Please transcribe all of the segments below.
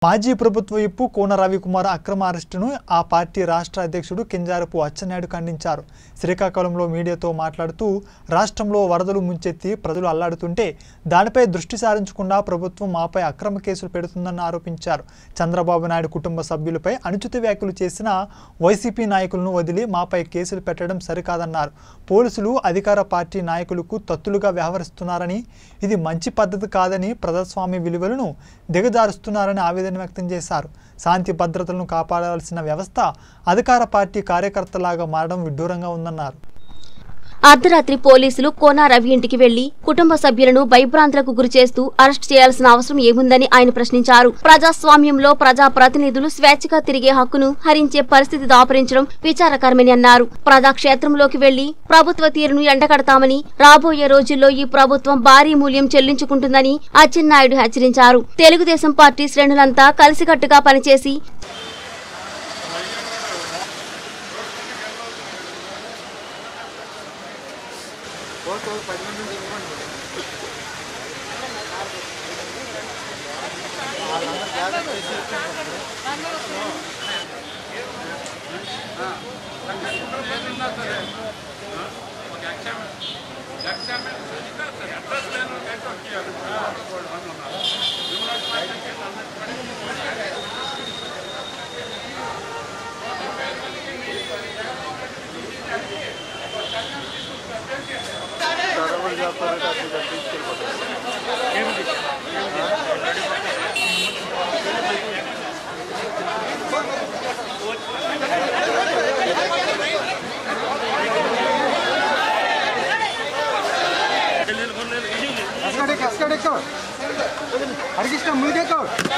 మాజీ ప్రభుత్వ విప్పు కోన రవికుమార్ అక్రమ అరెస్టును ఆ పార్టీ రాష్ట్ర అధ్యక్షుడు కింజారపు అచ్చెన్నాయుడు ఖండించారు శ్రీకాకుళంలో మీడియాతో మాట్లాడుతూ రాష్ట్రంలో వరదలు ముంచెత్తి ప్రజలు అల్లాడుతుంటే దానిపై దృష్టి సారించకుండా ప్రభుత్వం మాపై అక్రమ కేసులు పెడుతుందని ఆరోపించారు చంద్రబాబు నాయుడు కుటుంబ సభ్యులపై అనుచిత వ్యాఖ్యలు చేసిన వైసీపీ నాయకులను వదిలి మాపై కేసులు పెట్టడం సరికాదన్నారు పోలీసులు అధికార పార్టీ నాయకులకు తత్తులుగా వ్యవహరిస్తున్నారని ఇది మంచి పద్ధతి కాదని ప్రజాస్వామ్య విలువలను దిగజారుస్తున్నారని ఆవేదన వ్యక్తం చేశారు శాంతి భద్రతలను కాపాడాల్సిన వ్యవస్థ అధికార పార్టీ కార్యకర్తలాగా మారడం విడ్డూరంగా ఉందన్నారు అర్ధరాత్రి పోలీసులు కోనా రవి ఇంటికి వెళ్లి కుటుంబ సభ్యులను భయభ్రాంతులకు గురి చేస్తూ అరెస్ట్ చేయాల్సిన అవసరం ఏముందని ఆయన ప్రశ్నించారు ప్రజాస్వామ్యంలో ప్రజా ప్రతినిధులు స్వేచ్ఛగా తిరిగే హక్కును హరించే పరిస్థితి దాపరించడం విచారకరమని అన్నారు ప్రజాక్షేత్రంలోకి వెళ్లి ప్రభుత్వ తీరును ఎండకడతామని రాబోయే రోజుల్లో ఈ ప్రభుత్వం భారీ మూల్యం చెల్లించుకుంటుందని అచ్చెన్నాయుడు హెచ్చరించారు తెలుగుదేశం పార్టీ శ్రేణులంతా కలిసికట్టుగా పనిచేసి అస్కడెక్క అస్కడెక్క అడిగిష్ట ముందుకెక్క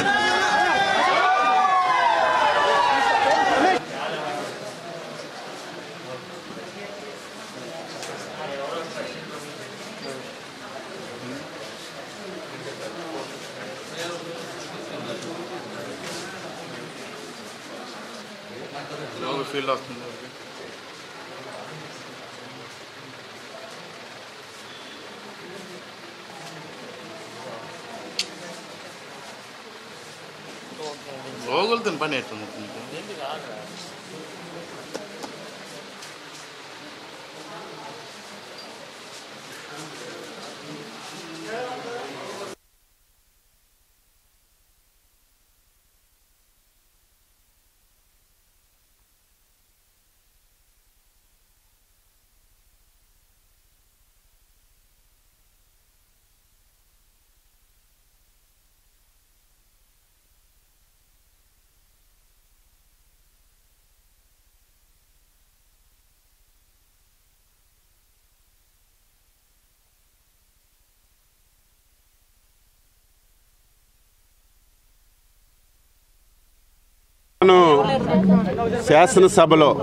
ఫీల్డ్ వస్తుంది లోగులతో పని ఎట్లా మీకు నేను శాసనసభలో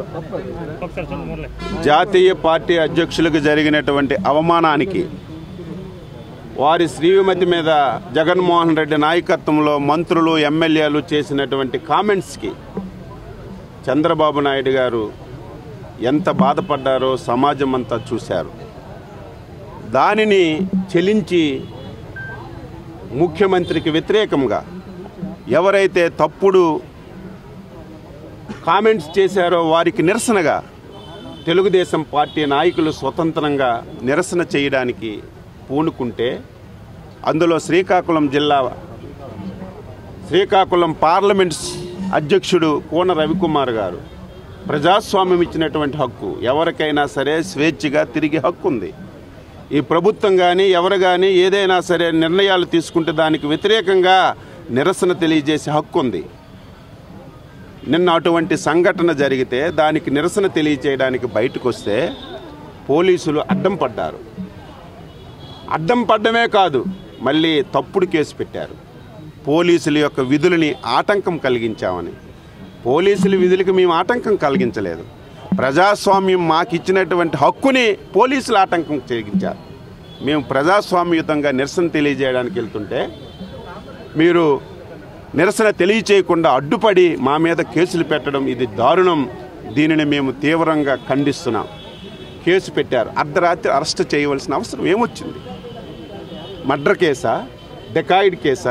జాతీయ పార్టీ అధ్యక్షులకు జరిగినటువంటి అవమానానికి వారి శ్రీమతి మీద జగన్మోహన్ రెడ్డి నాయకత్వంలో మంత్రులు ఎమ్మెల్యేలు చేసినటువంటి కామెంట్స్కి చంద్రబాబు నాయుడు గారు ఎంత బాధపడ్డారో సమాజం అంతా చూశారు దానిని చెలించి ముఖ్యమంత్రికి వ్యతిరేకంగా ఎవరైతే తప్పుడు కామెంట్స్ చేశారో వారికి నిరసనగా తెలుగుదేశం పార్టీ నాయకులు స్వతంత్రంగా నిరసన చేయడానికి పూనుకుంటే అందులో శ్రీకాకుళం జిల్లా శ్రీకాకుళం పార్లమెంట్ అధ్యక్షుడు కోన రవికుమార్ గారు ప్రజాస్వామ్యం ఇచ్చినటువంటి హక్కు ఎవరికైనా సరే స్వేచ్ఛగా తిరిగి హక్కు ఉంది ఈ ప్రభుత్వం కానీ ఎవరు కానీ ఏదైనా సరే నిర్ణయాలు తీసుకుంటే దానికి వ్యతిరేకంగా నిరసన తెలియజేసే హక్కు ఉంది నిన్న అటువంటి సంఘటన జరిగితే దానికి నిరసన తెలియచేయడానికి బయటకు వస్తే పోలీసులు అడ్డం పడ్డారు అడ్డం పడ్డమే కాదు మళ్ళీ తప్పుడు కేసు పెట్టారు పోలీసుల యొక్క విధులని ఆటంకం కలిగించామని పోలీసుల విధులకి మేము ఆటంకం కలిగించలేదు ప్రజాస్వామ్యం మాకు ఇచ్చినటువంటి హక్కుని పోలీసులు ఆటంకం కలిగించారు మేము ప్రజాస్వామ్యయుతంగా నిరసన తెలియజేయడానికి వెళ్తుంటే మీరు నిరసన తెలియచేయకుండా అడ్డుపడి మా మీద కేసులు పెట్టడం ఇది దారుణం దీనిని మేము తీవ్రంగా ఖండిస్తున్నాం కేసు పెట్టారు అర్ధరాత్రి అరెస్ట్ చేయవలసిన అవసరం ఏమొచ్చింది మర్డర్ కేసా డెకాయిడ్ కేసా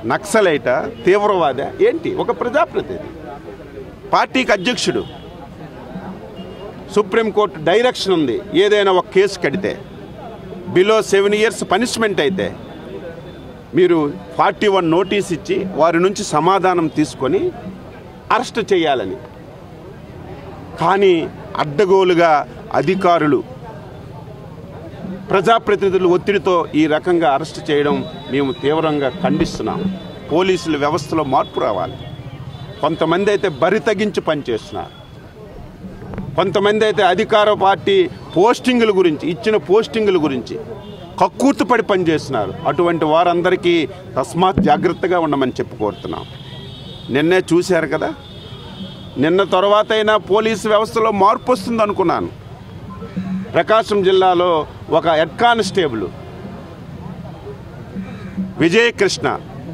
నక్సలైట తీవ్రవాద ఏంటి ఒక ప్రజాప్రతినిధి పార్టీకి అధ్యక్షుడు సుప్రీంకోర్టు డైరెక్షన్ ఉంది ఏదైనా ఒక కేసు కడితే బిలో సెవెన్ ఇయర్స్ పనిష్మెంట్ అయితే మీరు ఫార్టీ వన్ నోటీస్ ఇచ్చి వారి నుంచి సమాధానం తీసుకొని అరెస్ట్ చేయాలని కానీ అడ్డగోలుగా అధికారులు ప్రజాప్రతినిధుల ఒత్తిడితో ఈ రకంగా అరెస్ట్ చేయడం మేము తీవ్రంగా ఖండిస్తున్నాం పోలీసుల వ్యవస్థలో మార్పు రావాలి కొంతమంది అయితే బరి తగ్గించి పనిచేస్తున్నారు కొంతమంది అయితే అధికార పార్టీ పోస్టింగుల గురించి ఇచ్చిన పోస్టింగుల గురించి కక్కుర్తిపడి పనిచేస్తున్నారు అటువంటి వారందరికీ తస్మాత్ జాగ్రత్తగా ఉండమని చెప్పి కోరుతున్నాం నిన్నే చూశారు కదా నిన్న తర్వాత అయినా పోలీసు వ్యవస్థలో మార్పు వస్తుంది అనుకున్నాను ప్రకాశం జిల్లాలో ఒక హెడ్ కానిస్టేబుల్ విజయకృష్ణ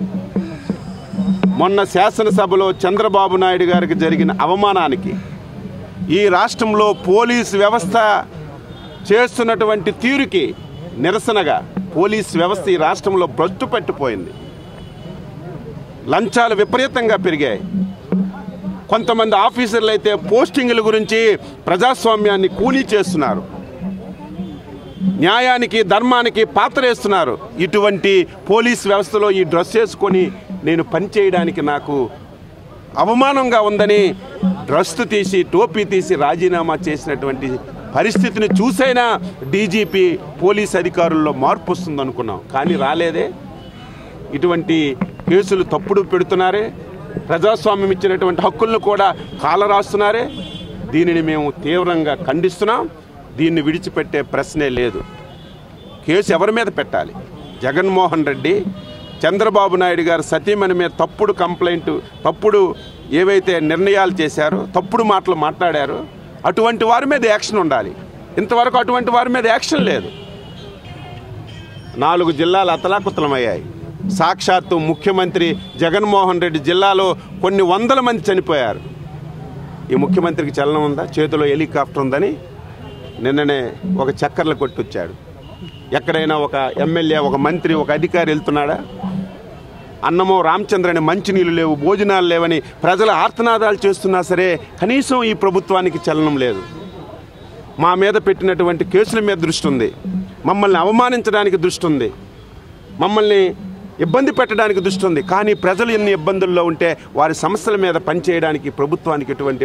మొన్న శాసనసభలో చంద్రబాబు నాయుడు గారికి జరిగిన అవమానానికి ఈ రాష్ట్రంలో పోలీస్ వ్యవస్థ చేస్తున్నటువంటి తీరుకి నిరసనగా పోలీస్ వ్యవస్థ ఈ రాష్ట్రంలో భ్రష్టు పట్టిపోయింది లంచాలు విపరీతంగా పెరిగాయి కొంతమంది ఆఫీసర్లు అయితే పోస్టింగుల గురించి ప్రజాస్వామ్యాన్ని కూలీ చేస్తున్నారు న్యాయానికి ధర్మానికి పాత్రేస్తున్నారు ఇటువంటి పోలీస్ వ్యవస్థలో ఈ డ్రెస్ వేసుకొని నేను పనిచేయడానికి నాకు అవమానంగా ఉందని డ్రెస్ తీసి టోపీ తీసి రాజీనామా చేసినటువంటి పరిస్థితిని చూసైనా డీజీపీ పోలీస్ అధికారుల్లో మార్పు వస్తుంది అనుకున్నాం కానీ రాలేదే ఇటువంటి కేసులు తప్పుడు పెడుతున్నారే ప్రజాస్వామ్యం ఇచ్చినటువంటి హక్కులను కూడా కాలరాస్తున్నారే దీనిని మేము తీవ్రంగా ఖండిస్తున్నాం దీన్ని విడిచిపెట్టే ప్రశ్నే లేదు కేసు ఎవరి మీద పెట్టాలి జగన్మోహన్ రెడ్డి చంద్రబాబు నాయుడు గారు సతీమణి మీద తప్పుడు కంప్లైంట్ తప్పుడు ఏవైతే నిర్ణయాలు చేశారో తప్పుడు మాటలు మాట్లాడారో అటువంటి వారి మీద యాక్షన్ ఉండాలి ఇంతవరకు అటువంటి వారి మీద యాక్షన్ లేదు నాలుగు జిల్లాలు అతలాకుతలమయ్యాయి సాక్షాత్తు ముఖ్యమంత్రి జగన్మోహన్ రెడ్డి జిల్లాలో కొన్ని వందల మంది చనిపోయారు ఈ ముఖ్యమంత్రికి చలనం ఉందా చేతిలో హెలికాప్టర్ ఉందని నిన్ననే ఒక చక్కర్లు కొట్టొచ్చాడు ఎక్కడైనా ఒక ఎమ్మెల్యే ఒక మంత్రి ఒక అధికారి వెళ్తున్నాడా అన్నమో రామచంద్రని మంచినీళ్ళు లేవు భోజనాలు లేవని ప్రజల ఆర్తనాదాలు చేస్తున్నా సరే కనీసం ఈ ప్రభుత్వానికి చలనం లేదు మా మీద పెట్టినటువంటి కేసుల మీద దృష్టి ఉంది మమ్మల్ని అవమానించడానికి దృష్టి ఉంది మమ్మల్ని ఇబ్బంది పెట్టడానికి దృష్టి ఉంది కానీ ప్రజలు ఎన్ని ఇబ్బందుల్లో ఉంటే వారి సమస్యల మీద పనిచేయడానికి ప్రభుత్వానికి ఎటువంటి